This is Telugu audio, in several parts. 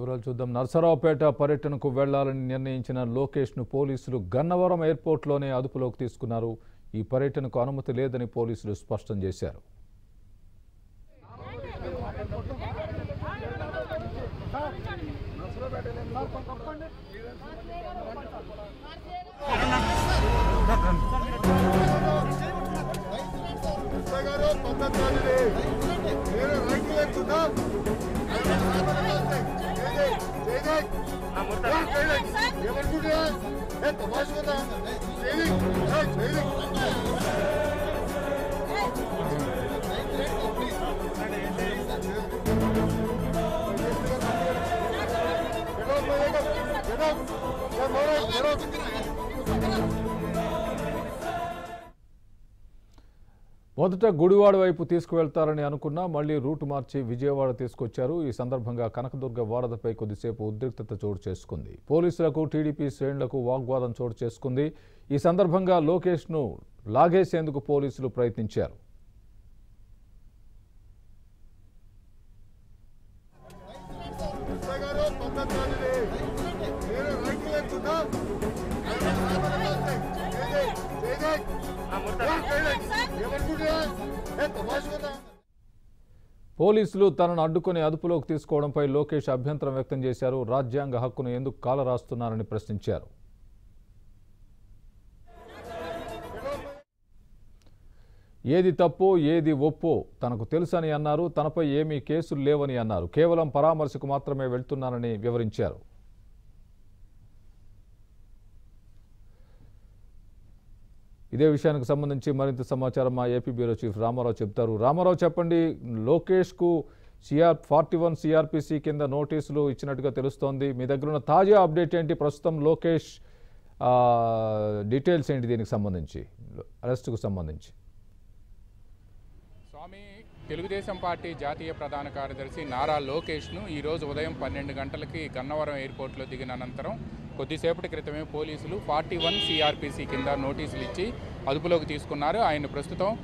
వివరాలు చూద్దాం నర్సరావుపేట పర్యటనకు వెళ్లాలని నిర్ణయించిన లోకేష్ను పోలీసులు గన్నవరం ఎయిర్పోర్ట్లోనే అదుపులోకి తీసుకున్నారు ఈ పర్యటనకు అనుమతి లేదని పోలీసులు స్పష్టం చేశారు గారు పద్ధతి కానిది. మీరు రైట్ లేకుండా ఏమనుకుంటున్నా ఏ తమాషా మొదట గుడివాడ వైపు తీసుకువెళ్తారని అనుకున్నా మళ్లీ రూటు మార్చి విజయవాడ తీసుకొచ్చారు ఈ సందర్భంగా కనకదుర్గ వారధపై కొద్దిసేపు ఉద్రిక్తత చోటు చేసుకుంది పోలీసులకు టీడీపీ శ్రేణులకు వాగ్వాదం చోటు చేసుకుంది ఈ సందర్భంగా లోకేష్ను లాగేసేందుకు పోలీసులు ప్రయత్నించారు గారు పద్ధతి కానిది. మీరు రైట్ లేకుండా ఏమనుకుంటున్నా ఏ తమాషా పోలీసులు తనను అడ్డుకొని అదుపులోకి తీసుకోవడంపై లోకేష్ అభ్యంతరం వ్యక్తం చేశారు రాజ్యాంగ హక్కును ఎందుకు కాలరాస్తున్నారని ప్రశ్నించారు ఏది తప్పో ఏది ఒప్పో తనకు తెలుసని అన్నారు తనపై ఏమీ కేసులు లేవని అన్నారు కేవలం పరామర్శకు మాత్రమే వెళ్తున్నానని వివరించారు ఇదే విషయానికి సంబంధించి మరింత సమాచారం మా ఏపీ బ్యూరో చీఫ్ రామారావు చెప్తారు రామారావు చెప్పండి లోకేష్కు సిఆర్ ఫార్టీ వన్ సిఆర్పిసి కింద నోటీసులు ఇచ్చినట్టుగా తెలుస్తోంది మీ దగ్గర ఉన్న తాజా అప్డేట్ ఏంటి ప్రస్తుతం లోకేష్ ఆ, డీటెయిల్స్ ఏంటి దీనికి సంబంధించి అరెస్టుకు సంబంధించి స్వామి తెలుగుదేశం పార్టీ జాతీయ ప్రధాన కార్యదర్శి నారా లోకేష్ను ఈరోజు ఉదయం పన్నెండు గంటలకి గన్నవరం ఎయిర్పోర్ట్లో దిగిన అనంతరం కొద్దిసేపటి క్రితమే పోలీసులు ఫార్టీ వన్ సిఆర్పిసి కింద నోటీసులు ఇచ్చి అదుపులోకి తీసుకున్నారు ఆయన ప్రస్తుతం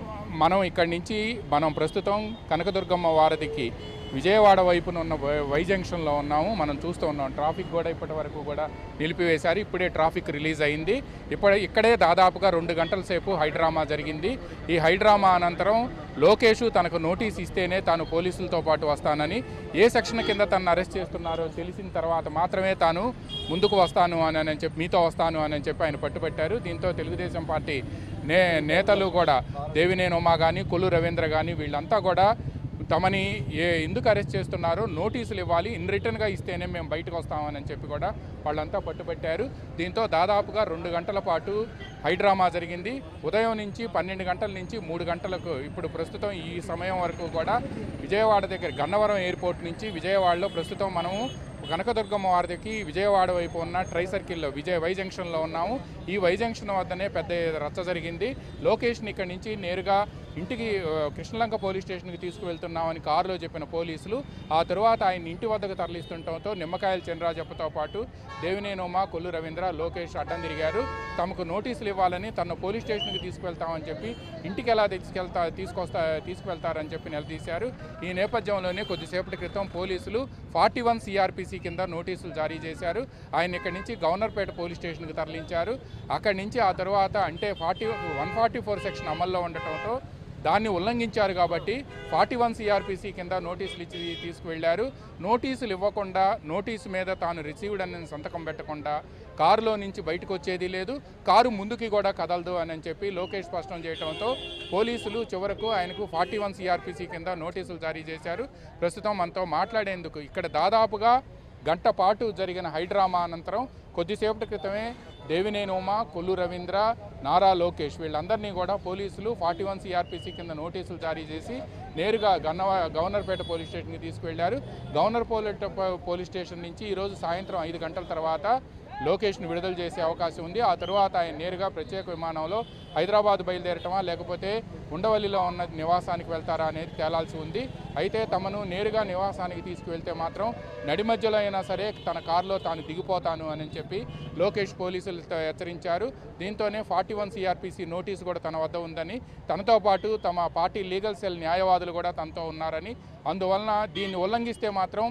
మనం ఇక్కడి నుంచి మనం ప్రస్తుతం కనకదుర్గమ్మ వారధికి విజయవాడ వైపున ఉన్న వై- వై జంక్షన్లో ఉన్నాము మనం చూస్తూ ఉన్నాం ట్రాఫిక్ కూడా ఇప్పటి వరకు కూడా నిలిపివేశారు ఇప్పుడే ట్రాఫిక్ రిలీజ్ అయింది ఇప్పుడు ఇక్కడే దాదాపుగా రెండు గంటల సేపు హైడ్రామా జరిగింది ఈ హైడ్రామా అనంతరం లోకేష్ తనకు నోటీస్ ఇస్తేనే తాను పోలీసులతో పాటు వస్తానని ఏ సెక్షన్ కింద తనను అరెస్ట్ చేస్తున్నారో తెలిసిన తర్వాత మాత్రమే తాను ముందుకు వస్తాను అని అని చెప్పి మీతో వస్తాను అని చెప్పి ఆయన పట్టుబట్టారు దీంతో తెలుగుదేశం పార్టీ నే నేతలు కూడా దేవినేని ఉమా కానీ కొల్లు రవీంద్ర కానీ వీళ్ళంతా కూడా తమని ఏ ఎందుకు అరెస్ట్ చేస్తున్నారో నోటీసులు ఇవ్వాలి ఇన్ రిటర్న్గా ఇస్తేనే మేము బయటకు వస్తామని చెప్పి కూడా వాళ్ళంతా పట్టుబట్టారు దీంతో దాదాపుగా రెండు గంటల పాటు హైడ్రామా జరిగింది ఉదయం నుంచి పన్నెండు గంటల నుంచి మూడు గంటలకు ఇప్పుడు ప్రస్తుతం ఈ సమయం వరకు కూడా విజయవాడ దగ్గర గన్నవరం ఎయిర్పోర్ట్ నుంచి విజయవాడలో ప్రస్తుతం మనము కనకదుర్గమ్మ వారిదికి విజయవాడ వైపు ఉన్న ట్రై సర్కిల్లో విజయ వై జంక్షన్లో ఉన్నాము ఈ వై జంక్షన్ వద్దనే పెద్ద రచ్చ జరిగింది లొకేషన్ ఇక్కడి నుంచి నేరుగా ఇంటికి ఆ, కృష్ణలంక పోలీస్ స్టేషన్కి తీసుకువెళ్తున్నామని కారులో చెప్పిన పోలీసులు ఆ తరువాత ఆయన ఇంటి వద్దకు తరలిస్తుండటంతో నిమ్మకాయల చంద్రాజప్పతో పాటు దేవినేనోమ కొల్లు రవీంద్ర లోకేష్ అడ్డం తిరిగారు తమకు నోటీసులు ఇవ్వాలని తన పోలీస్ స్టేషన్కి తీసుకువెళ్తామని చెప్పి ఇంటికి ఎలా తీసుకెళ్తా తీసుకొస్తా తీసుకువెళ్తారని చెప్పి నిలదీశారు ఈ నేపథ్యంలోనే కొద్దిసేపటి క్రితం పోలీసులు ఫార్టీ వన్ సిఆర్పిసి కింద నోటీసులు జారీ చేశారు ఆయన ఇక్కడి నుంచి గవర్నర్పేట పోలీస్ స్టేషన్కి తరలించారు అక్కడి నుంచి ఆ తర్వాత అంటే forty one forty four section అమల్లో ఉండటంతో దాన్ని ఉల్లంఘించారు కాబట్టి ఫార్టీ వన్ సిఆర్పిసి కింద నోటీసులు ఇచ్చి తీసుకువెళ్లారు నోటీసులు ఇవ్వకుండా నోటీసు మీద తాను రిసీవ్డ్ అని సంతకం పెట్టకుండా కారులో నుంచి బయటకు వచ్చేది లేదు కారు ముందుకి కూడా కదలదు అని చెప్పి లోకేష్ స్పష్టం చేయడంతో పోలీసులు చివరకు ఆయనకు ఫార్టీ వన్ సిఆర్పిసి కింద నోటీసులు జారీ చేశారు ప్రస్తుతం మనతో మాట్లాడేందుకు ఇక్కడ దాదాపుగా గంట పాటు జరిగిన హైడ్రామా అనంతరం కొద్దిసేపటి క్రితమే దేవినేని ఉమ కొల్లు రవీంద్ర నారా లోకేష్ వీళ్ళందరినీ కూడా పోలీసులు ఫార్టీ వన్ సిఆర్పిసి కింద నోటీసులు జారీ చేసి నేరుగా గన్నవ గవర్నర్పేట పోలీస్ స్టేషన్కి తీసుకువెళ్లారు గవర్నర్ పోలీట్ పోలీస్ స్టేషన్ నుంచి ఈరోజు సాయంత్రం ఐదు గంటల తర్వాత లోకేష్ను విడుదల చేసే అవకాశం ఉంది ఆ తరువాత ఆయన నేరుగా ప్రత్యేక విమానంలో హైదరాబాద్ బయలుదేరటమా లేకపోతే ఉండవల్లిలో ఉన్న నివాసానికి వెళ్తారా అనేది తేలాల్సి ఉంది అయితే తమను నేరుగా నివాసానికి తీసుకువెళ్తే మాత్రం నడి మధ్యలో అయినా సరే తన కారులో తాను దిగిపోతాను అని చెప్పి లోకేష్ పోలీసులతో హెచ్చరించారు దీంతోనే ఫార్టీ వన్ సిఆర్పిసి నోటీసు కూడా తన వద్ద ఉందని తనతో పాటు తమ పార్టీ లీగల్ సెల్ న్యాయవాదులు కూడా తనతో ఉన్నారని అందువలన దీన్ని ఉల్లంఘిస్తే మాత్రం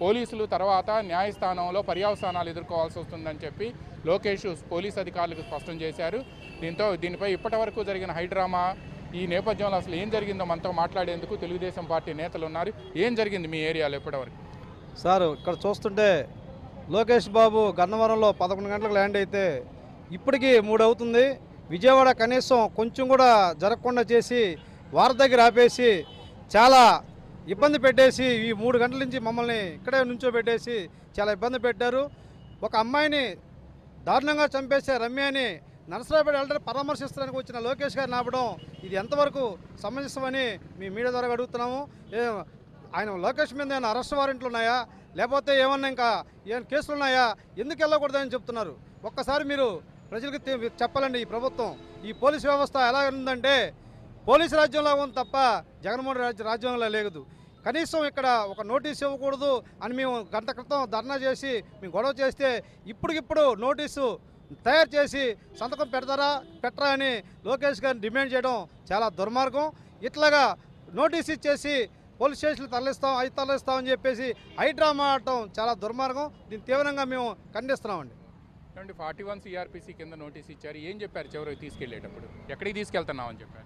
పోలీసులు తర్వాత న్యాయస్థానంలో పర్యవసానాలు ఎదుర్కోవాల్సి వస్తుందని చెప్పి లోకేష్ పోలీస్ అధికారులకు స్పష్టం చేశారు దీంతో దీనిపై ఇప్పటివరకు జరిగిన హైడ్రామా ఈ నేపథ్యంలో అసలు ఏం జరిగిందో మనతో మాట్లాడేందుకు తెలుగుదేశం పార్టీ నేతలు ఉన్నారు ఏం జరిగింది మీ ఏరియాలో ఇప్పటివరకు సార్ ఇక్కడ చూస్తుంటే లోకేష్ బాబు గన్నవరంలో పదకొండు గంటలకు ల్యాండ్ అయితే ఇప్పటికీ మూడు అవుతుంది విజయవాడ కనీసం కొంచెం కూడా జరగకుండా చేసి వారి దగ్గర ఆపేసి చాలా ఇబ్బంది పెట్టేసి ఈ మూడు గంటల నుంచి మమ్మల్ని ఇక్కడే నుంచోబెట్టేసి చాలా ఇబ్బంది పెట్టారు ఒక అమ్మాయిని దారుణంగా చంపేసే రమ్యని నరసరాపేట వెళ్ళడం పరామర్శించడానికి వచ్చిన లోకేష్ గారిని ఆపడం ఇది ఎంతవరకు సమంజసమని మీ మీడియా ద్వారా అడుగుతున్నాము ఏ ఆయన లోకేష్ మీద ఏమైనా అరెస్ట్ వారెంట్లు ఉన్నాయా లేకపోతే ఏమన్నా ఇంకా ఏమైనా కేసులు ఉన్నాయా ఎందుకు వెళ్ళకూడదని చెప్తున్నారు ఒక్కసారి మీరు ప్రజలకు తె- చెప్పాలండి ఈ ప్రభుత్వం ఈ పోలీస్ వ్యవస్థ ఎలా ఉందంటే పోలీసు రాజ్యంలో ఉంది తప్ప జగన్మోహన్ రాజ్య రాజ్యంలో లేదు కనీసం ఇక్కడ ఒక నోటీస్ ఇవ్వకూడదు అని మేము గంట క్రితం ధర్నా చేసి మేము గొడవ చేస్తే ఇప్పటికిప్పుడు నోటీసు తయారు చేసి సంతకం పెడతారా పెట్టరా అని లోకేష్ గారిని డిమాండ్ చేయడం చాలా దుర్మార్గం ఇట్లాగా నోటీస్ ఇచ్చేసి పోలీస్ స్టేషన్లు తరలిస్తాం అవి తరలిస్తామని చెప్పేసి హై డ్రామా ఆడటం చాలా దుర్మార్గం దీన్ని తీవ్రంగా మేము ఖండిస్తున్నామండి ఏమంటే ఫార్టీ వన్ సిఆర్పిసి కింద నోటీస్ ఇచ్చారు ఏం చెప్పారు చివరికి తీసుకెళ్లేటప్పుడు ఎక్కడికి తీసుకెళ్తున్నామని చెప్పారు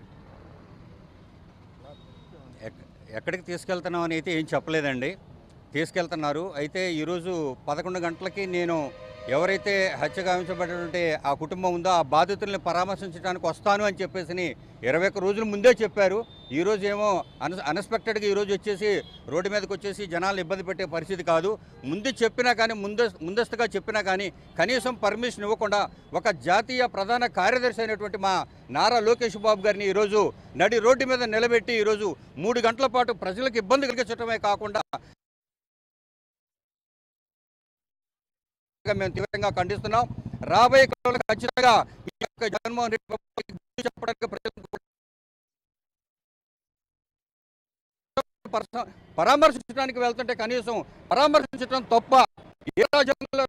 ఎక్- ఎక్కడికి తీసుకెళ్తున్నాం అని అయితే ఏం చెప్పలేదండి తీసుకెళ్తున్నారు అయితే ఈరోజు పదకొండు గంటలకి నేను ఎవరైతే హత్య గావించబడినటువంటి ఆ కుటుంబం ఉందో ఆ బాధితుల్ని పరామర్శించడానికి వస్తాను అని చెప్పేసి ఇరవై ఒక్క రోజుల ముందే చెప్పారు ఈరోజు ఏమో అన్ అన్ఎక్స్పెక్టెడ్గా ఈరోజు వచ్చేసి రోడ్డు మీదకి వచ్చేసి జనాలు ఇబ్బంది పెట్టే పరిస్థితి కాదు ముందు చెప్పినా కానీ ముంద ముందస్తుగా చెప్పినా కానీ కనీసం పర్మిషన్ ఇవ్వకుండా ఒక జాతీయ ప్రధాన కార్యదర్శి అయినటువంటి మా నారా లోకేష్ బాబు గారిని ఈరోజు నడి రోడ్డు మీద నిలబెట్టి ఈరోజు మూడు గంటల పాటు ప్రజలకు ఇబ్బంది కలిగించడమే కాకుండా మేము తీవ్రంగా ఖండిస్తున్నాం రాబోయే కాలంలో ఖచ్చితంగా ఈ యొక్క జగన్మోహన్ రెడ్డి ప్రభుత్వానికి బుద్ధి చెప్పడానికి ప్రజలకు పరస- పరామర్శించడానికి వెళ్తుంటే కనీసం పరామర్శించడం తప్ప ఏ రాజ్యంలో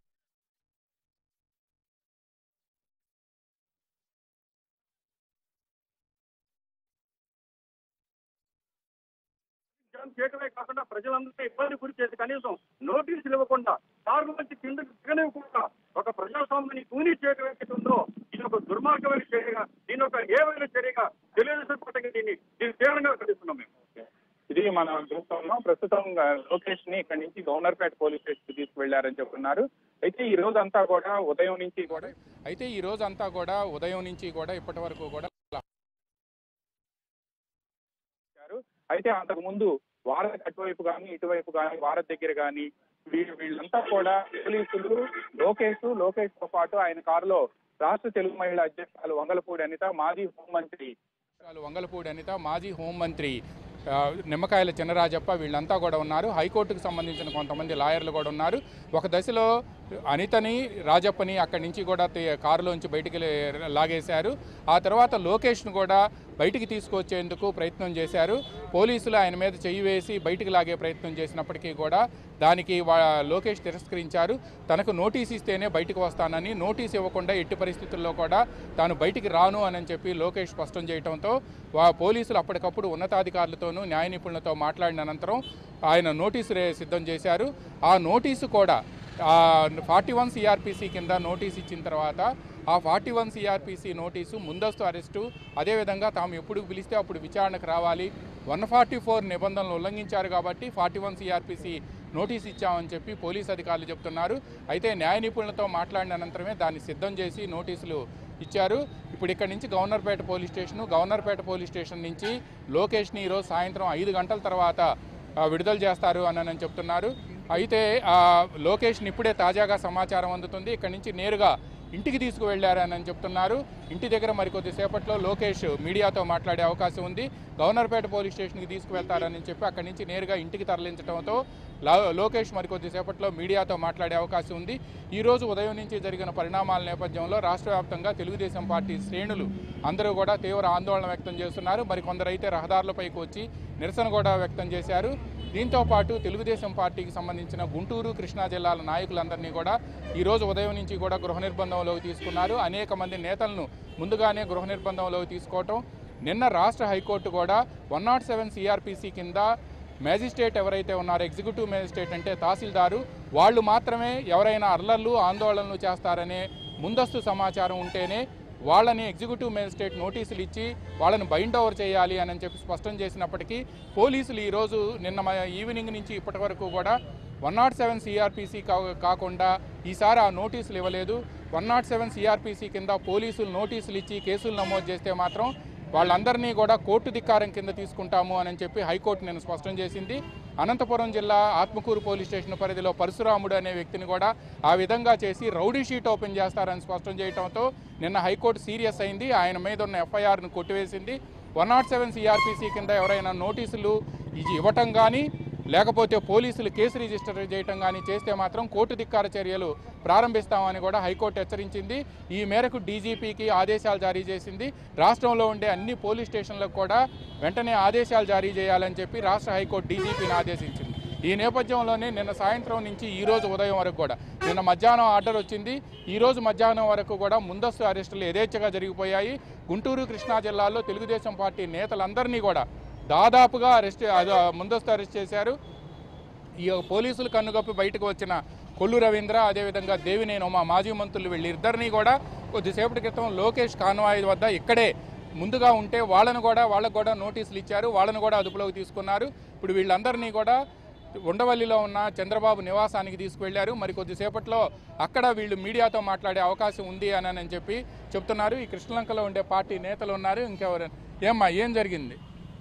జనం చేయటమే కాకుండా ప్రజలందరినీ ఇబ్బంది గురి చేసి కనీసం నోటీసులు ఇవ్వకుండా కారు నుంచి కిందకి దిగనివ్వకుండా ఒక ప్రజాస్వామ్యాన్ని కూనీ చేయడం ఏదైతే ఉందో ఇది ఒక దుర్మార్గమైన చర్యగా దీని ఒక ఏవైన చర్యగా తెలుగుదేశం పార్టీకి దీన్ని దీన్ని తీవ్రంగా ఖండిస్తున్నాం మేము ఇది మనం చూస్తున్నాం ప్రస్తుతం ఆ, లోకేష్ ని ఇక్కడి నుంచి గవర్నర్పేట పోలీస్ స్టేషన్ కి తీసుకువెళ్లారని చెప్తున్నారు అయితే ఈ రోజు అంతా కూడా ఉదయం నుంచి కూడా అయితే ఈ రోజు అంతా కూడా ఉదయం నుంచి కూడా ఇప్పటి వరకు కూడా చేశారు. అయితే అంతకు ముందు వారధి అటువైపు కానీ ఇటువైపు కానీ వారధి దగ్గర కానీ వీళ్ళు వీళ్ళంతా కూడా పోలీసులు లోకేష్ లోకేష్ తో పాటు ఆయన కారులో రాష్ట్ర తెలుగు మహిళా అధ్యక్షురాలు వంగలపూడి అనిత మాజీ హోంమంత్రి వంగలపూడి అనిత మాజీ హోంమంత్రి ఆ, నిమ్మకాయల చినరాజప్ప వీళ్ళంతా కూడా ఉన్నారు హైకోర్టుకు సంబంధించిన కొంతమంది లాయర్లు కూడా ఉన్నారు ఒక దశలో అనితని రాజప్పని అక్కడి నుంచి కూడా తీ- కారులోంచి బయటికి లే- లాగేశారు ఆ తర్వాత లోకేష్ను కూడా బయటికి తీసుకొచ్చేందుకు ప్రయత్నం చేశారు పోలీసులు ఆయన మీద చెయ్యి వేసి బయటికి లాగే ప్రయత్నం చేసినప్పటికీ కూడా దానికి వా- లోకేష్ తిరస్కరించారు తనకు నోటీస్ ఇస్తేనే బయటకు వస్తానని నోటీస్ ఇవ్వకుండా ఎట్టి పరిస్థితుల్లో కూడా తాను బయటికి రాను అని చెప్పి లోకేష్ స్పష్టం చేయడంతో వా పోలీసులు అప్పటికప్పుడు ఉన్నతాధికారులతోనూ న్యాయ నిపుణులతో మాట్లాడిన అనంతరం ఆయన నోటీసు రే- సిద్ధం చేశారు ఆ నోటీసు కూడా ఫార్టీ వన్ సిఆర్పిసి కింద నోటీస్ ఇచ్చిన తర్వాత ఆ ఫార్టీ వన్ సిఆర్పిసి నోటీసు ముందస్తు అరెస్టు అదేవిధంగా తాము ఎప్పుడు పిలిస్తే అప్పుడు విచారణకు రావాలి వన్ ఫార్టీ ఫోర్ నిబంధనలు ఉల్లంఘించారు కాబట్టి ఫార్టీ వన్ సిఆర్పిసి నోటీస్ ఇచ్చామని చెప్పి పోలీస్ అధికారులు చెప్తున్నారు అయితే న్యాయ నిపుణులతో మాట్లాడిన అనంతరమే దాన్ని సిద్ధం చేసి నోటీసులు ఇచ్చారు ఇప్పుడు ఇక్కడ నుంచి గవర్నర్పేట పోలీస్ స్టేషను గవర్నర్పేట పోలీస్ స్టేషన్ నుంచి లోకేష్ని ఈరోజు సాయంత్రం ఐదు గంటల తర్వాత ఆ, విడుదల చేస్తారు అని అని చెప్తున్నారు అయితే ఆ, లోకేష్ని ఇప్పుడే తాజాగా సమాచారం అందుతుంది ఇక్కడ నుంచి నేరుగా ఇంటికి తీసుకువెళ్లారని చెప్తున్నారు ఇంటి దగ్గర మరికొద్ది సేపట్లో లోకేష్ మీడియాతో మాట్లాడే అవకాశం ఉంది గవర్నర్పేట పోలీస్ స్టేషన్కి తీసుకువెళ్తారని చెప్పి అక్కడి నుంచి నేరుగా ఇంటికి తరలించడంతో లా- లోకేష్ మరికొద్ది సేపట్లో మీడియాతో మాట్లాడే అవకాశం ఉంది ఈ రోజు ఉదయం నుంచి జరిగిన పరిణామాల నేపథ్యంలో రాష్ట్ర వ్యాప్తంగా తెలుగుదేశం పార్టీ శ్రేణులు అందరూ కూడా తీవ్ర ఆందోళన వ్యక్తం చేస్తున్నారు మరికొందరైతే రహదారులపైకి వచ్చి నిరసన కూడా వ్యక్తం చేశారు దీంతో పాటు తెలుగుదేశం పార్టీకి సంబంధించిన గుంటూరు కృష్ణా జిల్లాల నాయకులందరినీ కూడా ఈ రోజు ఉదయం నుంచి కూడా గృహ నిర్బంధంలోకి తీసుకున్నారు అనేక మంది నేతలను ముందుగానే గృహ నిర్బంధంలోకి తీసుకోవటం నిన్న రాష్ట్ర హైకోర్టు కూడా వన్ నాట్ సెవెన్ సిఆర్పిసి కింద మేజిస్ట్రేట్ ఎవరైతే ఉన్నారో ఎగ్జిక్యూటివ్ మేజిస్ట్రేట్ అంటే తహసీల్దారు వాళ్ళు మాత్రమే ఎవరైనా అల్లర్లు ఆందోళనలు చేస్తారనే ముందస్తు సమాచారం ఉంటేనే వాళ్ళని ఎగ్జిక్యూటివ్ మేజిస్ట్రేట్ నోటీసులు ఇచ్చి వాళ్ళని బైండ్ ఓవర్ చేయాలి అని చెప్పి స్పష్టం చేసినప్పటికీ పోలీసులు ఈరోజు నిన్న మ- ఈవినింగ్ నుంచి ఇప్పటి వరకు కూడా వన్ నాట్ సెవెన్ సిఆర్పిసి కాకుండా ఈసారి ఆ నోటీసులు ఇవ్వలేదు వన్ నాట్ సెవెన్ సిఆర్పిసి కింద పోలీసులు నోటీసులు ఇచ్చి కేసులు నమోదు చేస్తే మాత్రం వాళ్ళందరినీ కూడా కోర్టు ధిక్కారం కింద తీసుకుంటాము అని చెప్పి హైకోర్టు నేను స్పష్టం చేసింది అనంతపురం జిల్లా ఆత్మకూరు పోలీస్ స్టేషన్ పరిధిలో పరశురాముడు అనే వ్యక్తిని కూడా ఆ విధంగా చేసి రౌడీ షీట్ ఓపెన్ చేస్తారని స్పష్టం చేయడంతో నిన్న హైకోర్టు సీరియస్ అయింది ఆయన మీద ఉన్న ఎఫ్ఐఆర్ను కొట్టివేసింది వన్ నాట్ సెవెన్ సిఆర్పిసి కింద ఎవరైనా నోటీసులు ఇది ఇవ్వటం కానీ లేకపోతే పోలీసులు కేసు రిజిస్టర్ చేయటం కానీ చేస్తే మాత్రం కోర్టు ధిక్కార చర్యలు ప్రారంభిస్తామని కూడా హైకోర్టు హెచ్చరించింది ఈ మేరకు డీజీపీకి ఆదేశాలు జారీ చేసింది రాష్ట్రంలో ఉండే అన్ని పోలీస్ స్టేషన్లకు కూడా వెంటనే ఆదేశాలు జారీ చేయాలని చెప్పి రాష్ట్ర హైకోర్టు డీజీపీని ఆదేశించింది ఈ నేపథ్యంలోనే నిన్న సాయంత్రం నుంచి ఈ రోజు ఉదయం వరకు కూడా నిన్న మధ్యాహ్నం ఆర్డర్ వచ్చింది ఈ రోజు మధ్యాహ్నం వరకు కూడా ముందస్తు అరెస్టులు యథేచ్ఛగా జరిగిపోయాయి గుంటూరు కృష్ణా జిల్లాలో తెలుగుదేశం పార్టీ నేతలందరినీ కూడా దాదాపుగా అరెస్ట్ అది ముందస్తు అరెస్ట్ చేశారు ఈ పోలీసులు కన్నుగప్పి బయటకు వచ్చిన కొల్లు రవీంద్ర అదేవిధంగా దేవినేని ఉమా మాజీ మంత్రులు వీళ్ళిద్దరినీ కూడా కొద్దిసేపటి క్రితం లోకేష్ కాన్వాయ్ వద్ద ఇక్కడే ముందుగా ఉంటే వాళ్ళను కూడా వాళ్ళకు కూడా నోటీసులు ఇచ్చారు వాళ్ళను కూడా అదుపులోకి తీసుకున్నారు ఇప్పుడు వీళ్ళందరినీ కూడా ఉండవల్లిలో ఉన్న చంద్రబాబు నివాసానికి తీసుకువెళ్లారు మరి కొద్దిసేపట్లో అక్కడ వీళ్ళు మీడియాతో మాట్లాడే అవకాశం ఉంది అని అని చెప్పి చెప్తున్నారు ఈ కృష్ణలంకలో ఉండే పార్టీ నేతలు ఉన్నారు ఇంకెవరు ఏమ్మా ఏం జరిగింది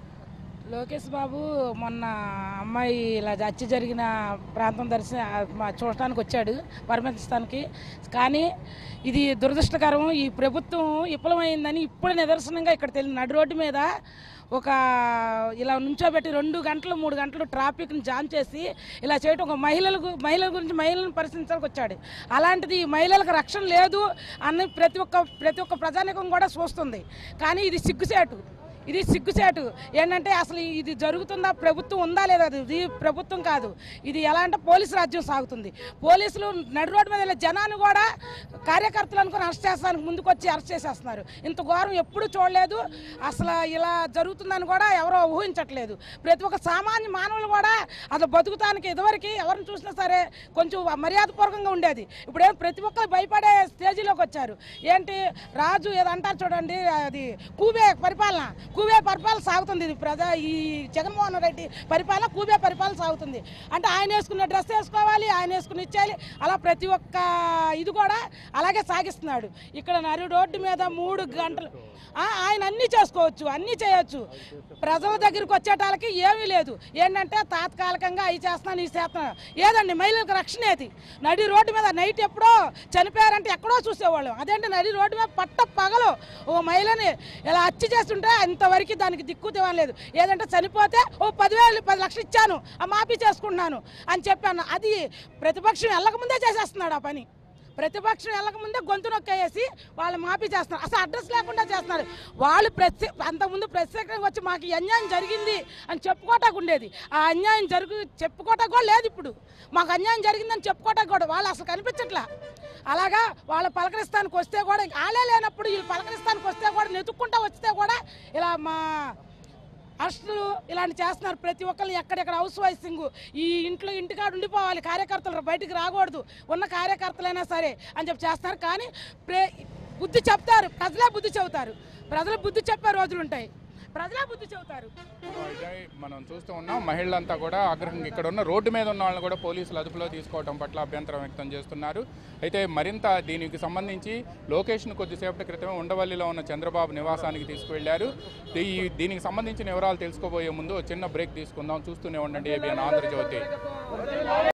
లోకేష్ బాబు మొన్న అమ్మాయి ఇలా హత్య జరిగిన ప్రాంతం దర్శన మా చూడటానికి వచ్చాడు పరామర్శిస్తానికి కానీ ఇది దురదృష్టకరం ఈ ప్రభుత్వం విఫలమైందని ఇప్పుడు నిదర్శనంగా ఇక్కడ తెలియదు నడి రోడ్డు మీద ఒక ఇలా నుంచోబెట్టి రెండు గంటలు మూడు గంటలు ట్రాఫిక్ని జామ్ చేసి ఇలా చేయటం ఒక మహిళల గు- మహిళల గురించి మహిళలను పరిశీలించడానికి వచ్చాడు అలాంటిది ఈ మహిళలకు రక్షణ లేదు అని ప్రతి ఒక్క ప్రతి ఒక్క ప్రజానికం కూడా చూస్తుంది కానీ ఇది సిగ్గుసేటు ఇది సిగ్గుచేటు ఏంటంటే అసలు ఇది జరుగుతుందా ప్రభుత్వం ఉందా లేదా అది ఇది ప్రభుత్వం కాదు ఇది ఎలా అంటే పోలీసు రాజ్యం సాగుతుంది పోలీసులు నడి రోడ్డు మీద వెళ్ళే జనాన్ని కూడా కార్యకర్తలు అనుకుని అరెస్ట్ చేస్తానికి ముందుకు వచ్చి అరెస్ట్ చేసేస్తున్నారు ఇంత ఘోరం ఎప్పుడు చూడలేదు అసలు ఇలా జరుగుతుందని కూడా ఎవరో ఊహించట్లేదు ప్రతి ఒక్క సామాన్య మానవులు కూడా అసలు బతుకుతానికి ఇదివరకు ఎవరిని చూసినా సరే కొంచెం మర్యాదపూర్వకంగా ఉండేది ఇప్పుడేం ప్రతి ఒక్కరు భయపడే స్టేజీలోకి వచ్చారు ఏంటి రాజు ఏదో అంటారు చూడండి అది కూబే పరిపాలన కూబే పరిపాలన సాగుతుంది ఇది ప్రజా ఈ జగన్మోహన్ రెడ్డి పరిపాలన కూబే పరిపాలన సాగుతుంది అంటే ఆయన వేసుకున్న డ్రెస్ వేసుకోవాలి ఆయన వేసుకుని ఇచ్చేయాలి అలా ప్రతి ఒక్క ఇది కూడా అలాగే సాగిస్తున్నాడు ఇక్కడ నరి రోడ్డు మీద మూడు గంటలు ఆ, ఆయన అన్నీ చేసుకోవచ్చు అన్నీ చేయొచ్చు ప్రజల దగ్గరికి వచ్చేటాలకి ఏమీ లేదు ఏంటంటే తాత్కాలికంగా అవి చేస్తున్నాను ఈ చేస్తున్నాను ఏదండి మహిళలకు రక్షణ ఏది నడి రోడ్డు మీద నైట్ ఎప్పుడో చనిపోయారంటే ఎక్కడో చూసేవాళ్ళం అదేంటి నడి రోడ్డు మీద పట్ట పగలు ఓ మహిళని ఇలా హత్య చేస్తుంటే అంతవరకు దానికి దిక్కు లేదు ఏదంటే చనిపోతే ఓ పదివేలు పది లక్షలు ఇచ్చాను ఆ మాఫీ చేసుకుంటున్నాను అని చెప్పాను అది ప్రతిపక్షం వెళ్ళకముందే చేసేస్తున్నాడు ఆ పని ప్రతిపక్షం వెళ్ళకముందే గొంతు నొక్కేసి వాళ్ళు మాఫీ చేస్తున్నారు అసలు అడ్రస్ లేకుండా చేస్తున్నారు వాళ్ళు ప్రత్యే అంతకుముందు ప్రత్యేకంగా వచ్చి మాకు ఈ అన్యాయం జరిగింది అని చెప్పుకోటాకు ఉండేది ఆ అన్యాయం జరుగు చెప్పుకోటాకు కూడా లేదు ఇప్పుడు మాకు అన్యాయం జరిగిందని చెప్పుకోటాకు కూడా వాళ్ళు అసలు కనిపించట్లా అలాగా వాళ్ళు పలకరిస్తానికి వస్తే కూడా ఇంక వాళ్ళే లేనప్పుడు వీళ్ళు పలకరిస్తానికి వస్తే కూడా నెతుక్కుంటా వస్తే కూడా ఇలా మా అరెస్టులు ఇలాంటి చేస్తున్నారు ప్రతి ఒక్కరిని ఎక్కడెక్కడ హౌస్ వైసింగ్ ఈ ఇంట్లో ఇంటికాడ ఉండిపోవాలి కార్యకర్తలు బయటికి రాకూడదు ఉన్న కార్యకర్తలైనా సరే అని చెప్పి చేస్తారు కానీ ప్రే బుద్ధి చెప్తారు ప్రజలే బుద్ధి చెబుతారు ప్రజలు బుద్ధి చెప్పే రోజులు ఉంటాయి ప్రజలే బుద్ధి చెబుతారు ఇదే మనం చూస్తూ ఉన్నాం మహిళలంతా కూడా ఆగ్రహంగా ఇక్కడ ఉన్న రోడ్డు మీద ఉన్న వాళ్ళని కూడా పోలీసులు అదుపులో తీసుకోవడం పట్ల అభ్యంతరం వ్యక్తం చేస్తున్నారు అయితే మరింత దీనికి సంబంధించి లోకేష్ను కొద్దిసేపటి క్రితమే ఉండవల్లిలో ఉన్న చంద్రబాబు నివాసానికి తీసుకువెళ్లారు ఈ దీనికి సంబంధించిన వివరాలు తెలుసుకోబోయే ముందు ఓ చిన్న బ్రేక్ తీసుకుందాం చూస్తూనే ఉండండి ఏబిఎన్ ఆంధ్రజ్యోతి